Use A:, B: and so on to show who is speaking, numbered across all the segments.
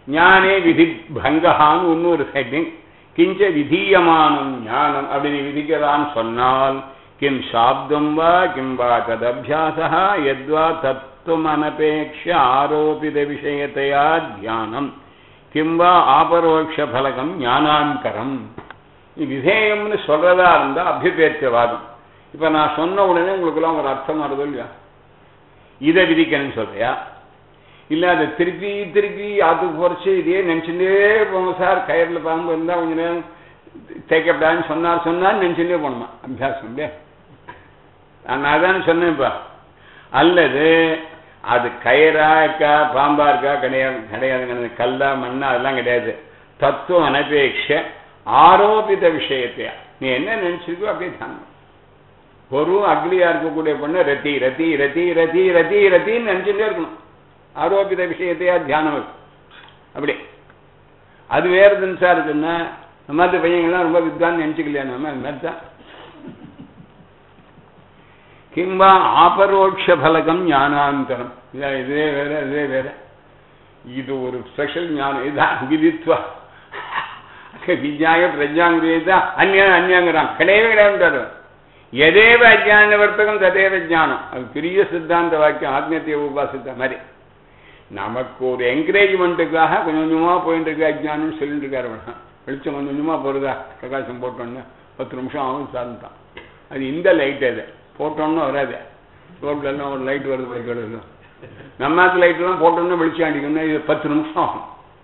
A: ஞானே விதி பங்கஹான்னு இன்னொரு ஹெட்டிங் கிஞ்ச விதீயமானம் ஞானம் அப்படின்னு விதிக்கிறான்னு சொன்னால் கிம் சாப்தம் வா கிம் வா ததபியாசா யத்வா தத்துவமனபேட்ச ஆரோபித விஷயத்தையா தியானம் கிம் வா ஆபரோக்ஷ பலகம் ஞானாந்தரம் விதேயம்னு சொல்றதா இருந்தா அபியபேத்தியவாதம் இப்ப நான் சொன்ன உடனே உங்களுக்குலாம் ஒரு அர்த்தம் வருது இல்லையா இதை விதிக்கணும்னு சொல்றியா இல்ல அதை திருப்பி திருப்பி அதுக்கு குறைச்சு இதே நினைச்சுட்டே போங்க சார் கயிறுல பாம்பு இருந்தா கொஞ்ச நேரம் தேய்க்கப்படாதுன்னு சொன்னார் சொன்னார் நினைச்சுட்டே போகணுமா அபியாசம் இல்லையா நான் அதானே சொன்னேன் இப்ப அல்லது அது கயிறா இருக்கா பாம்பா இருக்கா கிடையாது கிடையாதுங்க கல்லா மண்ணா அதெல்லாம் கிடையாது தத்துவம் அனபேட்ச ஆரோபித விஷயத்தையா நீ என்ன நினைச்சிருக்கோ அப்படியே தாங்க ஒரு அக்லியா இருக்கக்கூடிய பொண்ணு ரத்தி ரத்தி ரத்தி ரத்தி ரத்தி ரத்தின்னு நினைச்சுட்டே இருக்கணும் ஆரோபித விஷயத்தையா தியானம் இருக்கு அப்படி அது வேற தினசா இருக்குன்னா நம்ம அந்த பையங்கள்லாம் ரொம்ப வித்வான் நினைச்சுக்கலையா நம்ம அது மாதிரி தான் கிம்பா ஆபரோட்ச பலகம் ஞானாந்தரம் இல்ல இதே வேற இதே வேற இது ஒரு ஸ்பெஷல் ஞானம் இதுதான் விதித்வா விஜயாய பிரஜாங்கிரீதா அந்நிய அந்நியங்கிறான் கிடையவே கிடையாது எதேவ அஜான வர்த்தகம் ததேவ ஜானம் அது பெரிய சித்தாந்த வாக்கியம் ஆத்மீயத்தை உபாசித்த மாதிரி நமக்கு ஒரு என்கரேஜ்மெண்ட்டுக்காக கொஞ்சம் கொஞ்சமா போயிட்டு இருக்கு அஜானம் சொல்லிட்டு இருக்காரு அவன். வெளிச்சம் கொஞ்சம் கொஞ்சமா போறதா பிரகாசம் போட்டோன்னு பத்து நிமிஷம் ஆகும் சார்ந்தான் அது இந்த லைட் அது போட்டோன்னு வராது ரோட்ல எல்லாம் ஒரு லைட் வருது போய் வருது நம்ம லைட் எல்லாம் போட்டோன்னு வெளிச்சம் அடிக்கணும் இது பத்து நிமிஷம் ஆகும்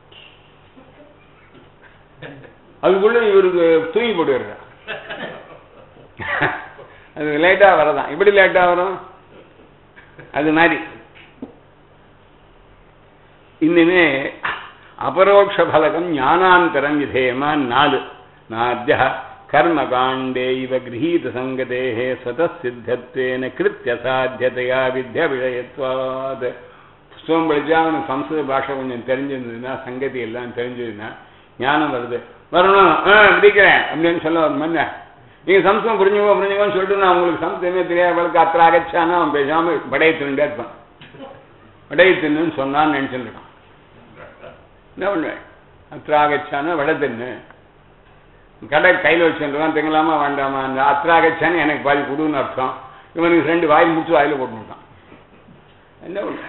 A: அதுக்குள்ள இவருக்கு தூங்கி போடுவாரு அது லேட்டா வரதான் இப்படி லேட்டா வரும் அது மாதிரி இன்னுமே அபரோக்ஷ பலகம் ஞானாந்தரம் விதேயமா நாலு நாத்திய கர்மகாண்டே இவ கிரகீத சங்கதேஹே ஸ்வதசித்தத்வேன கிருத்திய சாத்தியதையா வித்ய விஷயத்வாத் புஸ்தகம் படிச்சா அவனுக்கு சம்ஸ்கிருத பாஷை கொஞ்சம் தெரிஞ்சிருந்ததுன்னா சங்கதி எல்லாம் தெரிஞ்சதுன்னா ஞானம் வருது வரணும் ஆ பிடிக்கிறேன் அப்படின்னு சொல்ல ஒரு மன்ன நீங்க சம்ஸ்கிருதம் புரிஞ்சுக்கோ புரிஞ்சுக்கோன்னு சொல்லிட்டு நான் உங்களுக்கு சம்ஸ்கிருதமே தெரியாது அவளுக்கு அத்தனை அகச்சானா அவன் பேசாம படைய தின்னுட்டே இருப்பான் வடை தின்னுன்னு சொன்னான்னு நினைச்சுட்டு இருக்கான் என்ன பண்ணுவேன் அத்ராகச்சான வடை தின்னு கடை கையில் வச்சுருக்கான் திங்கலாமா வேண்டாமா அந்த அத்ராகச்சான்னு எனக்கு பாதி கொடுன்னு அர்த்தம் இவனுக்கு ரெண்டு வாயில் முடிச்சு வாயில போட்டுட்டான் என்ன பண்ணுவேன்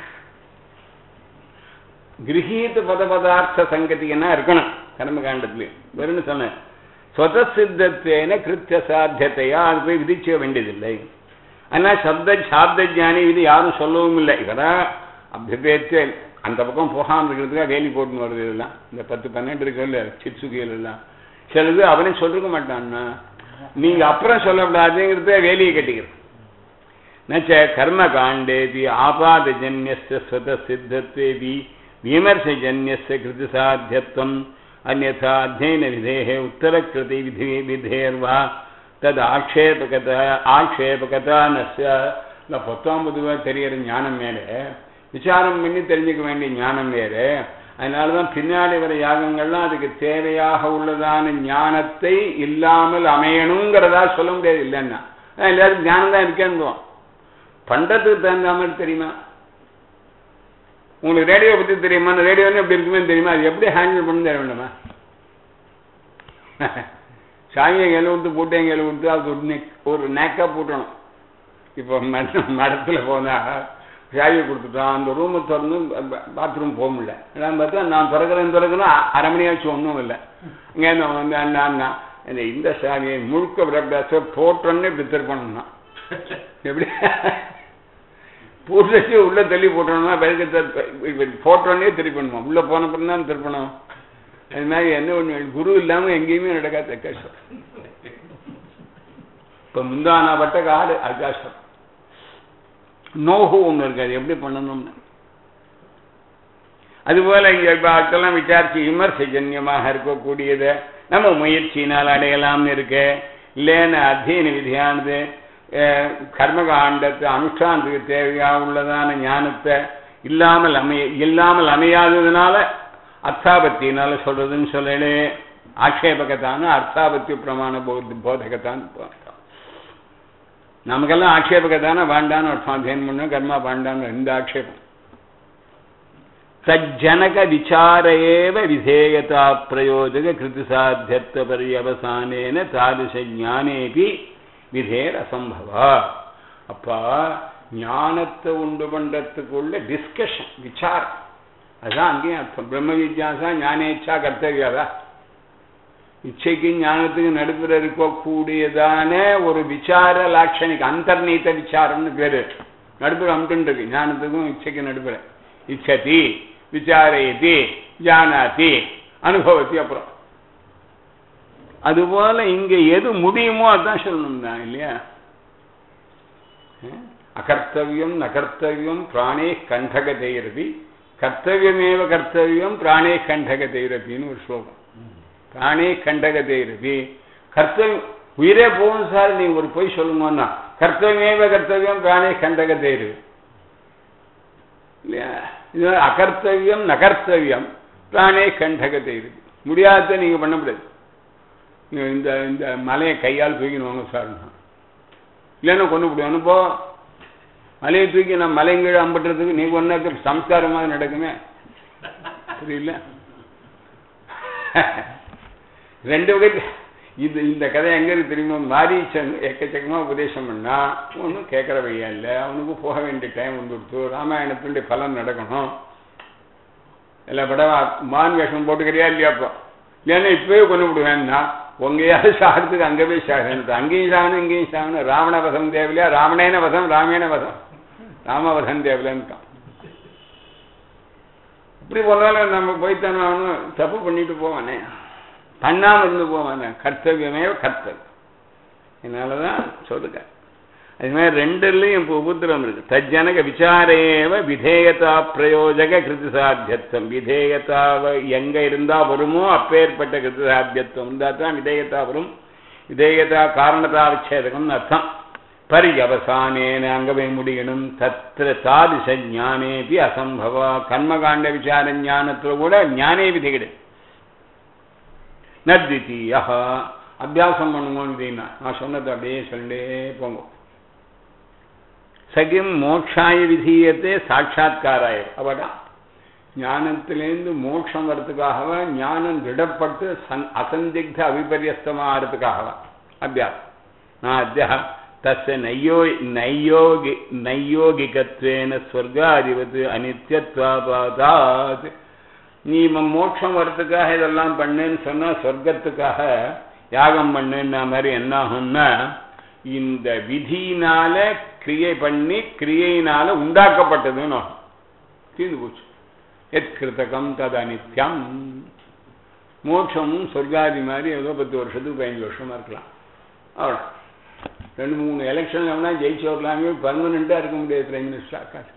A: கிரகீத பத பதார்த்த சங்கதின்னா இருக்கணும் கர்மகாண்டத்துலேயும் வெறும்னு சொன்னேன் ஸ்வதசித்தத்வேன கிருத்திய சாத்தியத்தையா அது போய் விதிச்ச வேண்டியதில்லை ஆனால் சப்த சாப்த ஜானி இது யாரும் சொல்லவும் இல்லை இவரா அபிபேத்து அந்த பக்கம் போகாமல் இருக்கிறதுக்காக வேலி போட்டுன்னு வருது இதெல்லாம் இந்த பத்து பன்னெண்டு இருக்குல்ல சிட்சுகிகள் எல்லாம் சிலது அவனே சொல்லிருக்க மாட்டான்னா நீங்க அப்புறம் சொல்லக்கூடாதுங்கிறத வேலியை கட்டிக்கிறது நச்ச கர்ம காண்டேபி ஆபாதஜன்யஸ்ய ஸ்வத சித்தத்வேபி விமர்சஜன்யஸ்ய கிருதி சாத்தியத்துவம் அந்நா அத்தியன விதேக உத்தரக்கிருதி விதி விதேர்வா தது ஆக்ஷேபகத ஆக்ஷேபகதா நஸ்ய இல்லை பத்தொன்பது ரூபாய் தெரியற ஞானம் மேலே விசாரம் பண்ணி தெரிஞ்சுக்க வேண்டிய ஞானம் வேறு அதனால தான் பின்னாடி வர யாகங்கள்லாம் அதுக்கு தேவையாக உள்ளதான ஞானத்தை இல்லாமல் அமையணுங்கிறதா சொல்ல முடியாது இல்லைன்னா எல்லாருக்கும் ஞானம் தான் இருக்கேன்னு பண்டத்துக்கு தகுந்த மாதிரி தெரியுமா உங்களுக்கு ரேடியோ பற்றி தெரியுமா அந்த ரேடியோன்னு எப்படி இருக்குமே தெரியுமா அது எப்படி ஹேண்டில் பண்ண தெரிய வேண்டாமா சாமியை கையில் கொடுத்து பூட்டையும் கையில் கொடுத்து அது ஒரு நெக் ஒரு நேக்காக பூட்டணும் இப்போ மட மடத்தில் போனால் சாவியை கொடுத்துட்டான் அந்த ரூமை திறந்து பாத்ரூம் போக முடியல நான் பார்த்தா நான் திறக்கிறேன் திறக்கிறேன் அரை மணியாச்சும் ஒன்றும் இல்லை இங்கே நான் வந்து அண்ணா அண்ணா இந்த இந்த சாவியை முழுக்க விடக்கூடாது போட்டோன்னே இப்படி திருப்பணும்னா எப்படி பூசச்சு உள்ள தள்ளி போட்டோம்னா பிறகு போட்டோன்னே திருப்பணுமா உள்ள போன பிறகு தான் திருப்பணும் அது மாதிரி என்ன ஒன்று குரு இல்லாமல் எங்கேயுமே நடக்காது கஷ்டம் இப்போ முந்தானா பட்ட காடு அது கஷ்டம் நோகு ஒன்று இருக்கு அது எப்படி பண்ணணும்னு அதுபோல இங்க அதெல்லாம் விசாரிச்சு விமர்சஜன்யமாக இருக்கக்கூடியதை நம்ம முயற்சியினால் அடையலாம்னு இருக்கு இல்லைன்னு அத்தியன விதியானது கர்மகாண்டத்தை அனுஷ்டானத்துக்கு தேவையாக உள்ளதான ஞானத்தை இல்லாமல் அமைய இல்லாமல் அமையாததுனால அர்த்தாபத்தினால சொல்றதுன்னு சொல்லலே ஆக்ஷேபகத்தான அர்த்தாபத்திய பிரமாண போத போதகத்தான் நமக்கெல்லாம் ஆக்ஷேபகத்தான வேண்டான்னு ஒரு அத்தியனம் பண்ண கர்மா வேண்டான்னு இந்த ஆக்ஷேபம் தஜ்ஜனக விசார ஏவ விதேயதா பிரயோஜக கிருதி சாத்தியத்துவ பரியவசானேன தாதிச ஞானேபி விதேர் அசம்பவா அப்பா ஞானத்தை உண்டு பண்றதுக்குள்ள டிஸ்கஷன் விசாரம் அதுதான் அங்கேயும் அர்த்தம் பிரம்ம வித்யாசா ஞானேச்சா கர்த்தவியாதா இச்சைக்கு ஞானத்துக்கு நடுப்புற இருக்கக்கூடியதான ஒரு விசார லாட்சணிக்கு அந்தர்நீத்த விசாரம்னு பேரு நடுப்புற அம்ட்டு இருக்கு ஞானத்துக்கும் இச்சைக்கு நடுப்புற இச்சதி விசாரயதி ஜானாதி அனுபவத்தி அப்புறம் அதுபோல இங்க எது முடியுமோ அதான் சொல்லணும் தான் இல்லையா அகர்த்தவியம் நகர்த்தவியம் பிராணே கண்டகதைரபி கர்த்தவியமேவ கர்த்தவியம் பிராணே கண்டகதைரபின்னு ஒரு ஸ்லோகம் பிராணே கண்டகதைரபி கர்த்தவியம் உயிரே போகும் சார் நீங்க ஒரு பொய் சொல்லுங்கன்னா கர்த்தவியமேவ கர்த்தவியம் பிராணே கண்டகதைரு இல்லையா இது அகர்த்தவியம் நகர்த்தவியம் பிராணே கண்டகதைரு முடியாத நீங்க பண்ண முடியாது இந்த இந்த மலையை கையால் தூக்கின்னு வாங்க சார் இல்லைன்னா கொண்டு முடியும் போ மலையை தூக்கி நான் மலைங்கீழ அம்பட்டுறதுக்கு நீ ஒன்னாக்க சம்ஸ்காரமாக நடக்குமே புரியல ரெண்டு வகை இது இந்த கதை எங்க இருக்கு தெரியுமா மாரீச்சன் எக்கச்சக்கமா உபதேசம் பண்ணா ஒன்றும் கேட்கற வழியா இல்லை அவனுக்கு போக வேண்டிய டைம் வந்துடுத்து ராமாயணத்தினுடைய பலன் நடக்கணும் இல்லை படம் மான் வேஷம் போட்டுக்கிறியா இல்லையாப்பா இல்லைன்னா இப்பவே கொண்டு விடுவேன்னா உங்கையாவது சாகிறதுக்கு அங்கே போய் சாகணும் அங்கேயும் சாகணும் இங்கேயும் சாகணும் ராவண வசம் தேவலையா ராவணேன வசம் ராமேன வசம் ராமவசம் தேவலன்ட்டான் இப்படி போனாலும் நம்ம போய்த்தானே ஆகணும் தப்பு பண்ணிட்டு போவானே பண்ணாம இருந்து போவானே கர்த்தவியமே கர்த்தவியம் அதனாலதான் சொல்லுங்க அது மாதிரி ரெண்டுலையும் இப்போ உபத்திரம் இருக்கு தஜ்ஜனக விசாரேவ விதேயதா பிரயோஜக கிருதி சாத்தியத்துவம் விதேயதாவ எங்க இருந்தா வருமோ அப்பேற்பட்ட கிருதி சாத்தியத்துவம் இருந்தா தான் விதேயதா வரும் விதேயதா காரணதா விச்சேதகம்னு அர்த்தம் பரியவசானேன அங்க போய் முடியணும் தத்திர தாதிச ஞானேபி அசம்பவா கர்மகாண்ட விசார ஞானத்துல கூட ஞானே விதி கிடையாது நத்விதீயா அபியாசம் பண்ணுங்கன்னு நான் சொன்னது அப்படியே சொல்லிட்டே போங்க சகிம் மோட்சாய விதீயத்தை சாட்சா்காராய அவதான் ஞானத்திலேருந்து மோட்சம் வர்றதுக்காகவா ஞானம் திடப்பட்டு சன் அசந்திக்த அவிபரியஸ்தமாகிறதுக்காகவா அபியாசம் நான் அத்தியா தஸ்ய நையோ நையோகி நையோகிகத்வேன ஸ்வர்காதிபத்து அனித்யத்வாபாதாத் நீ மோட்சம் வர்றதுக்காக இதெல்லாம் பண்ணுன்னு சொன்னா சொர்க்கத்துக்காக யாகம் பண்ணுன்னா மாதிரி என்ன ஆகும்னா இந்த விதியினால கிரியை பண்ணி கிரியையினால உண்டாக்கப்பட்டதுன்னு தீர்ந்து போச்சு எத் கிருத்தகம் தது அனித்யம் மோட்சமும் சொர்க்காதி மாதிரி ஏதோ பத்து வருஷத்துக்கு பதினஞ்சு வருஷமா இருக்கலாம் அவ்வளோ ரெண்டு மூணு எலெக்ஷன் எவனா ஜெயிச்சு வரலாமே பர்மனண்டா இருக்க முடியாது பிரைம் மினிஸ்டர் ஆக்காது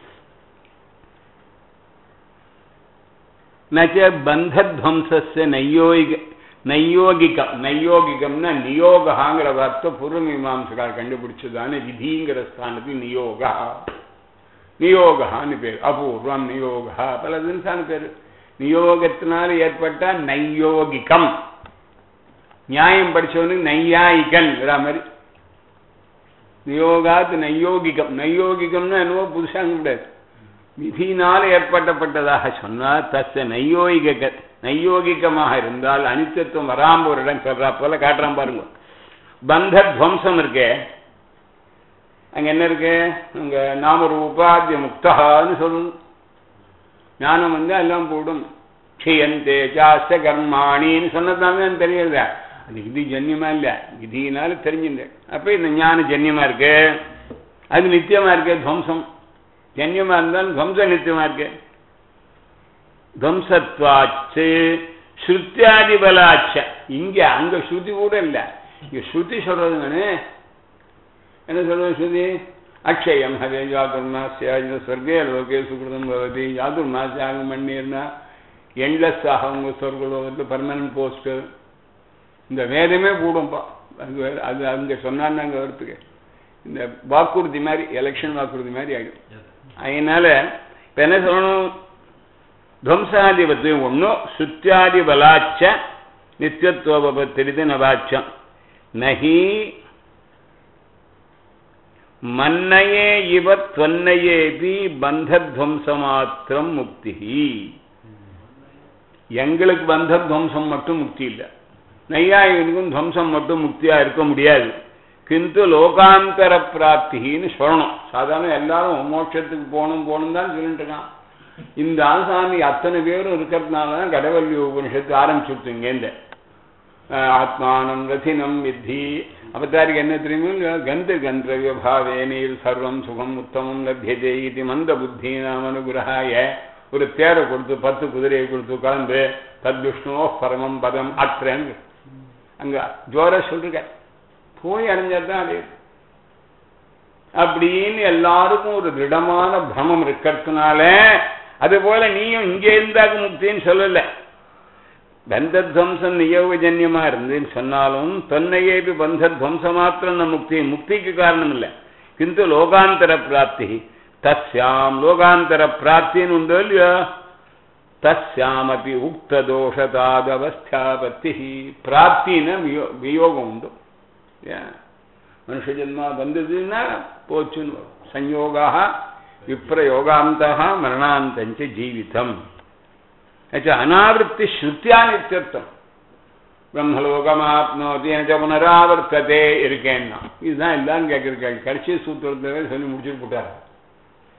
A: நச்ச பந்தத்வம்சஸ்ய நையோகிக நையோகிகம் நையோகிகம்னா நியோகாங்கிற வார்த்தை பூர்வமீமாம்சகார் கண்டுபிடிச்சதான விதிங்கிற ஸ்தானத்துக்கு நியோகா நியோகான்னு பேர் அபூர்வம் நியோகா பல தினசான பேர் நியோகத்தினால ஏற்பட்ட நையோகிகம் நியாயம் படிச்சவனுக்கு நையாயிகன் மாதிரி நியோகாத்து நையோகிகம் நையோகிகம்னா என்னவோ புதுசாக கூடாது விதியினால் ஏற்பட்டப்பட்டதாக சொன்னால் தச நையோகிக நையோகிகமாக இருந்தால் அனித்தத்துவம் வராம ஒரு இடம் சொல்றா போல காட்டுறான் பாருங்க பந்த துவம்சம் இருக்கே அங்க என்ன இருக்கு அங்க நாம ஒரு உபாத்திய முக்தகான்னு சொல்லணும் ஞானம் வந்து எல்லாம் போடும் க்ஷயந்தே ஜாஸ்த கர்மாணின்னு சொன்னதாங்க தெரியுது அது விதி ஜன்யமா இல்ல விதியினால தெரிஞ்சுட்டேன் அப்ப இந்த ஞான ஜன்யமா இருக்கு அது நித்தியமா இருக்கு துவம்சம் ஜன்யமா இருந்தாலும் துவம்சம் நித்தியமா இருக்கு துவம்சத்வாச்சு ஸ்ருத்தியாதி பலாச்ச இங்க அங்க ஸ்ருதி கூட இல்ல இங்க ஸ்ருதி சொல்றதுங்கன்னு என்ன சொல்றது ஸ்ருதி அக்ஷயம் ஹவே யாதுர்மாசியா சொர்க்கே லோகே சுகிருதம் பவதி யாதுர்மாசியாகம் பண்ணிருந்தா எண்ட்லெஸ் ஆகும் சொர்க்கலோகத்தில் பர்மனன்ட் போஸ்ட் இந்த வேதமே கூடும்பா அது அது அங்க சொன்னான்னு அங்க வரத்துக்கு இந்த வாக்குறுதி மாதிரி எலெக்ஷன் வாக்குறுதி மாதிரி ஆகிடும் அதனால இப்ப என்ன சொல்லணும் துவம்சாதிபத்து ஒன்றும் சுத்தியாதி பலாச்ச நித்தியத்துவபத்திரிது நவாச்சம் நகி மன்னையே இவ தொன்னையேபி பந்தத்வம்சமாத்திரம் முக்தி எங்களுக்கு பந்தத்வம்சம் மட்டும் முக்தி இல்லை நையாயினுக்கும் துவம்சம் மட்டும் முக்தியா இருக்க முடியாது கிந்து லோகாந்தர பிராப்தின்னு சொல்லணும் சாதாரண எல்லாரும் மோட்சத்துக்கு போகணும் போகணும் தான் சொல்லிட்டு இருக்கான் இந்த ஆசாமி அத்தனை பேரும் இருக்கிறதுனால தான் கடவல்லி உபனிஷத்து ஆரம்பிச்சுட்டு இங்கேருந்து ஆத்மானம் ரதினம் வித்தி அவதாரிக்கு என்ன தெரியுமோ கந்த கந்தவிய பாவேனில் சர்வம் சுகம் உத்தமம் லபியதே இது மந்த புத்தி நாம் அனுகிரகாய ஒரு தேரை கொடுத்து பத்து குதிரையை கொடுத்து கலந்து தத்விஷ்ணுவோ பரமம் பதம் அற்றேன்னு அங்க ஜோர சொல்றீங்க போய் அடைஞ்சதுதான் அது அப்படின்னு எல்லாருக்கும் ஒரு திடமான பிரமம் இருக்கிறதுனால அது போல நீயும் இங்கே இருந்தாக்க முக்தின்னு சொல்லல பந்தத்வம்சம் நியோகஜன்யமா இருந்துன்னு சொன்னாலும் தொன்னையேபி பந்தத்வம்சம் மாத்திரம் நம் முக்தி முக்திக்கு காரணம் இல்லை கிந்து லோகாந்தர பிராப்தி தஸ்யாம் லோகாந்தர பிராப்தின்னு உண்டோ இல்லையோ தஸ்யாமபி உக்த தோஷதாதவஸ்தாபத்தி பிராப்தின வியோகம் உண்டு மனுஷ ஜென்மா வந்ததுன்னா போச்சுன்னு சஞ்யோகா விப்ரயோகாந்த மரணாந்தஞ்ச ஜீவிதம் அனாவருத்தி ஸ்ருத்தியா நித்தியர்த்தம் பிரம்மலோகமாப்னோதி எனக்கு புனராவர்த்ததே இருக்கேன்னா இதுதான் எல்லாரும் கேட்கிருக்காங்க கடைசி சூத்திரத்தை சொல்லி முடிச்சுட்டு போட்டாரு